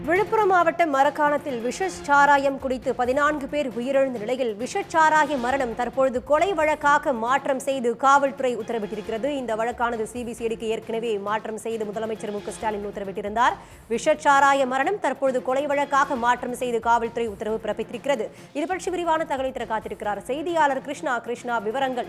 விழுப்புரம் மாவட்டம் மரக்காணத்தில் விஷச் சாராயம் குடித்து பதினான்கு பேர் உயிரிழந்த நிலையில் விஷச் சாராய மரணம் தற்பொழுது கொலை வழக்காக மாற்றம் செய்து காவல்துறை உத்தரவிட்டிருக்கிறது இந்த வழக்கானது சிபிசிஐடிக்கு ஏற்கனவே மாற்றம் செய்து முதலமைச்சர் மு க ஸ்டாலின் உத்தரவிட்டிருந்தார் விஷச் சாராய மரணம் தற்பொழுது கொலை வழக்காக மாற்றம் செய்து காவல்துறை உத்தரவு பிறப்பித்திருக்கிறது இது பற்றி விரிவான தகவலை தர காத்திருக்கிறார் செய்தியாளர் கிருஷ்ணா கிருஷ்ணா விவரங்கள்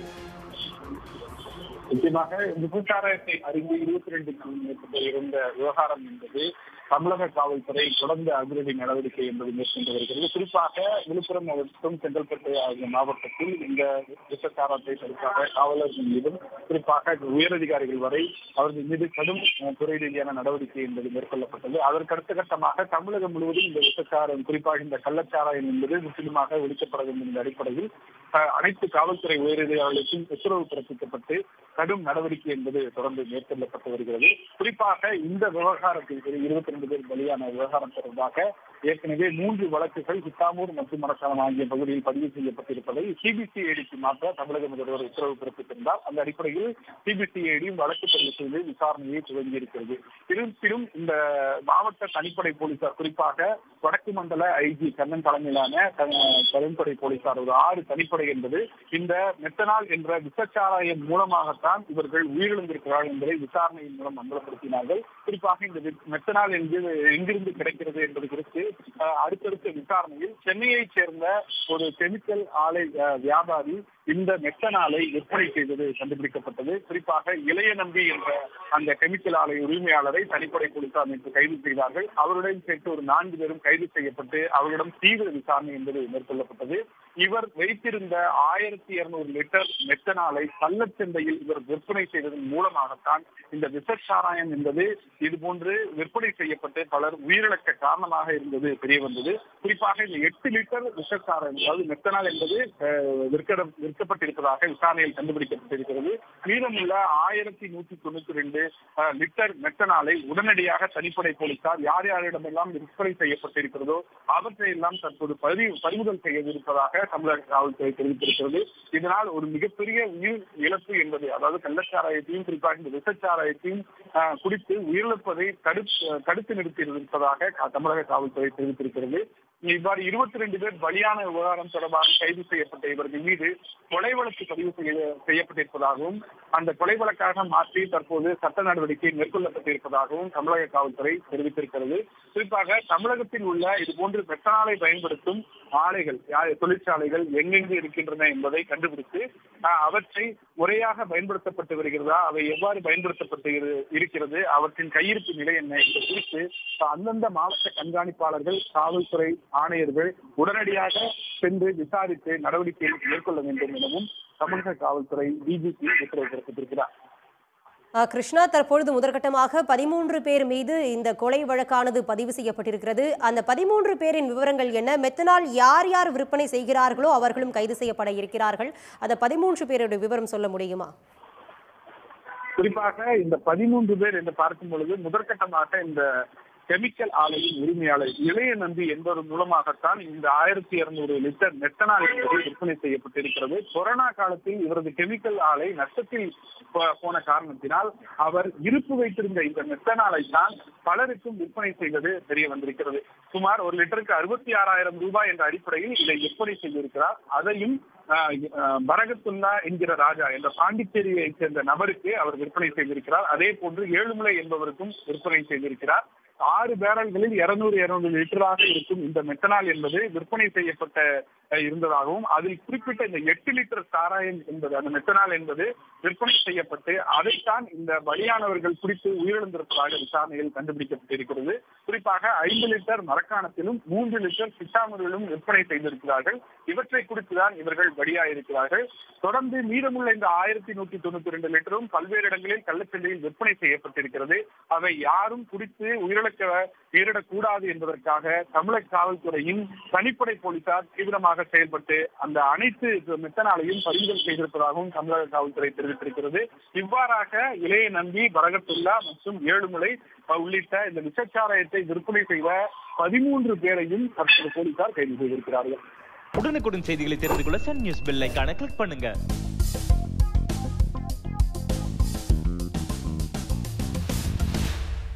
நிச்சயமாக விபச்சாரத்தை அறிந்து இருபத்தி ரெண்டுக்கும் மேற்பட்ட இருந்த விவகாரம் என்பது தமிழக காவல்துறை தொடர்ந்து அதிரடி நடவடிக்கை என்பது மேற்கொண்டு வருகிறது குறிப்பாக விழுப்புரம் மாவட்டம் செங்கல்பட்டு ஆகிய மாவட்டத்தில் இந்த விபச்சாரத்தை தடுக்காக காவலர்கள் மீதும் குறிப்பாக உயரதிகாரிகள் வரை அவர்கள் மீது கடும் அஹ், துறை ரீதியான நடவடிக்கை என்பது மேற்கொள்ளப்பட்டது அதற்கு அடுத்த கட்டமாக தமிழகம் முழுவதும் இந்த விபச்சாரம் குறிப்பாக இந்த கள்ளச்சாராயம் என்பது முற்றிலுமாக ஒழிக்கப்பட வேண்டும் என்ற அடிப்படையில் அஹ், அனைத்து காவல்துறை உயரதிகாரிகளுக்கும் உத்தரவு பிறப்பிக்கப்பட்டு கடும் நடவடிக்கை என்பது தொடர்ந்து மேற்கொள்ளப்பட்டு வருகிறது குறிப்பாக இந்த விவகாரத்தில் இருபத்தி ரெண்டு பேர் பலியான விவகாரம் தொடர்பாக ஏற்கனவே மூன்று வழக்குகள் சித்தாமூர் மற்றும் மரக்காலம் ஆகிய பகுதியில் பதிவு செய்யப்பட்டிருப்பதை சிபிசிஐடிக்கு மாற்ற தமிழக முதல்வர் உத்தரவு பிறப்பித்திருந்தார் அந்த அடிப்படையில் சிபிசிஐடியும் வழக்கு பதிவு செய்து விசாரணையை துவங்கியிருக்கிறது இருப்பினும் இந்த மாவட்ட தனிப்படை போலீசார் குறிப்பாக வடக்கு மண்டல ஐஜி கண்ணன் தலைமையிலான த- தனிப்படை போலீசார் ஒரு ஆறு தனிப்படை என்பது இந்த மெத்தனால் என்ற விசச்சாராயம் மூலமாகத்தான் இவர்கள் உயிரிழந்திருக்கிறார்கள் என்பதை விசாரணையின் மூலம் அம்பலப்படுத்தினார்கள் குறிப்பாக இந்த வி- மெத்தனால் என்பது எங்கிருந்து கிடைக்கிறது என்பது குறித்து அஹ், அடுத்தடுத்த விசாரணையில் சென்னையைச் சேர்ந்த ஒரு கெமிக்கல் ஆலை அஹ், வியாபாரி இந்த மெத்தனாலை விற்பனை செய்தது கண்டுபிடிக்கப்பட்டது குறிப்பாக இளைய நம்பி என்ற அந்த கெமிக்கல் ஆலை உரிமையாளரை தனிப்படை போலீசார் நேற்று கைது செய்தார்கள் அவருடன் சேர்த்து ஒரு நான்கு பேரும் கைது செய்யப்பட்டு அவர்களிடம் தீவிர விசாரணை என்பது மேற்கொள்ளப்பட்டது இவர் வைத்திருந்த ஆயிரத்தி இருநூறு லிட்டர் மெத்தனாலை கள்ளச்சந்தையில் இவர் விற்பனை செய்ததன் மூலமாகத்தான் இந்த விசச்சாராயம் என்பது இதுபோன்று விற்பனை செய்யப்பட்டு பலர் உயிரிழக்க காரணமாக இருந்தது தெரிய வந்தது குறிப்பாக இந்த எட்டு லிட்டர் விஷச்சாராயம் அதாவது மெத்தனால் என்பது அஹ், விற்கடம் விற்கப்பட்டிருப்பதாக விசாரணையில் கண்டுபிடிக்கப்பட்டிருக்கிறது மீதமுள்ள ஆயிரத்தி நூற்றி தொண்ணூத்தி ரெண்டு லிட்டர் மெத்தனாலை உடனடியாக தனிப்படை போலீசார் யார் யாரிடமெல்லாம் விற்பனை செய்யப்பட்டிருக்கிறதோ அவற்றை எல்லாம் தற்போது பறி பறிமுதல் செய்யவிருப்பதாக தமிழக காவல்துறை தெரிவித்திருக்கிறது இதனால் ஒரு மிகப்பெரிய உயிர் இழப்பு என்பது அதாவது கள்ளச்சாராயத்தையும் குறிப்பாக இந்த விசச்சாராயத்தையும் அஹ், குடித்து உயிரிழப்பதை தடுத்து தடுத்து நிறுத்தியிருப்பதாக கா- தமிழக காவல்துறை தெரிவித்திருக்கிறது இவ்வாறு இருபத்தி ரெண்டு பேர் பலியான விவகாரம் தொடர்பாக கைது செய்யப்பட்ட இவர்கள் மீது கொலை வழக்கு பதிவு செய்ய- செய்யப்பட்டிருப்பதாகவும் அந்த கொலை வழக்காக மாற்றி தற்போது சட்ட நடவடிக்கை மேற்கொள்ளப்பட்டிருப்பதாகவும் தமிழக காவல்துறை தெரிவித்திருக்கிறது குறிப்பாக தமிழகத்தில் உள்ள இதுபோன்று மெத்தனாலை பயன்படுத்தும் ஆலைகள் யா- தொழிற்சாலைகள் எங்கெங்கு இருக்கின்றன என்பதை கண்டுபிடித்து ஆஹ், அவற்றை முறையாக பயன்படுத்தப்பட்டு வருகிறதா அவை எவ்வாறு பயன்படுத்தப்பட்டு இரு- இருக்கிறது அவற்றின் கையிருப்பு நிலை என்ன இது குறித்து அந்தந்த மாவட்ட கண்காணிப்பாளர்கள் காவல்துறை ஆணையர்கள் உடனடியாக சென்று விசாரித்து நடவடிக்கை மேற்கொள்ள வேண்டும் எனவும் தமிழக காவல்துறை டிஜிபி உத்தரவு பிறப்பித்திருக்கிறார் ஆ, கிருஷ்ணா தற்பொழுது முதற்கட்டமாக பதிமூன்று பேர் மீது இந்த கொலை வழக்கானது பதிவு செய்யப்பட்டிருக்கிறது அந்த பதிமூன்று பேரின் விவரங்கள் என்ன மெத்தனால் யார் யார் விற்பனை செய்கிறார்களோ அவர்களும் கைது செய்யப்பட இருக்கிறார்கள் அந்த பதிமூன்று பேருடைய விவரம் சொல்ல முடியுமா குறிப்பாக இந்த பதிமூன்று பேர் என்று பார்க்கும் பொழுது முதற்கட்டமாக இந்த கெமிக்கல் ஆலையின் உரிமையாளர் இளைய நம்பி என்பவர் மூலமாகத்தான் இந்த ஆயிரத்தி இருநூறு லிட்டர் மெத்தனால் என்பது விற்பனை செய்யப்பட்டிருக்கிறது கொரோனா காலத்தில் இவரது கெமிக்கல் ஆலை நஷ்டத்தில் போ- போன காரணத்தினால் அவர் இருப்பு வைத்திருந்த இந்த மெத்தனாலை தான் பலருக்கும் விற்பனை செய்வது தெரிய வந்திருக்கிறது சுமார் ஒரு லிட்டருக்கு அறுபத்தி ஆறாயிரம் ரூபாய் என்ற அடிப்படையில் இதை விற்பனை செய்திருக்கிறார் அதையும் ஆஹ், ஆஹ், பரகத்துல்லா என்கிற ராஜா என்ற பாண்டிச்சேரியைச் சேர்ந்த நபருக்கு அவர் விற்பனை செய்திருக்கிறார் அதே போன்று ஏழுமலை என்பவருக்கும் விற்பனை செய்திருக்கிறார் ஆறு பேரல்களில் இருநூறு இருநூறு லிட்டராக இருக்கும் இந்த மெத்தனால் என்பது விற்பனை செய்யப்பட்ட அஹ், இருந்ததாகவும் அதில் குறிப்பிட்ட இந்த எட்டு லிட்டர் சாராயம் என்பது அந்த மெத்தனால் என்பது விற்பனை செய்யப்பட்டு அதைத்தான் இந்த பலியானவர்கள் குடித்து உயிரிழந்திருப்பதாக விசாரணையில் கண்டுபிடிக்கப்பட்டிருக்கிறது குறிப்பாக ஐந்து லிட்டர் மரக்காணத்திலும் மூன்று லிட்டர் சித்தாமூரிலும் விற்பனை செய்திருக்கிறார்கள் இவற்றை குடித்துதான் இவர்கள் பலியாயிருக்கிறார்கள் தொடர்ந்து மீதமுள்ள இந்த ஆயிரத்தி நூற்றி தொண்ணூத்தி ரெண்டு லிட்டரும் பல்வேறு இடங்களில் கள்ளச்சந்தையில் விற்பனை செய்யப்பட்டிருக்கிறது அவை யாரும் குடித்து உயிரிழக்க உயிரிடக்கூடாது என்பதற்காக தமிழக காவல்துறையின் தனிப்படை போலீசார் தீவிரமாக செயல்பட்டு அந்த அனைத்து மெத்தனாலையும் பறிமுதல் செய்திருப்பதாகவும் தமிழக காவல்துறை தெரிவித்திருக்கிறது இவ்வாறாக இளைய நம்பி பரகத்துல்லா மற்றும் ஏழுமலை அஹ், உள்ளிட்ட இந்த விஷச்சாராயத்தை விற்பனை செய்த பதிமூன்று பேரையும் தற்போது போலீசார் கைது செய்திருக்கிறார்கள் உடனுக்குடன் செய்திகளை தெரிந்து கொள்ள சன் நியூஸ் பெல் ஐகானை கிளிக் பண்ணுங்க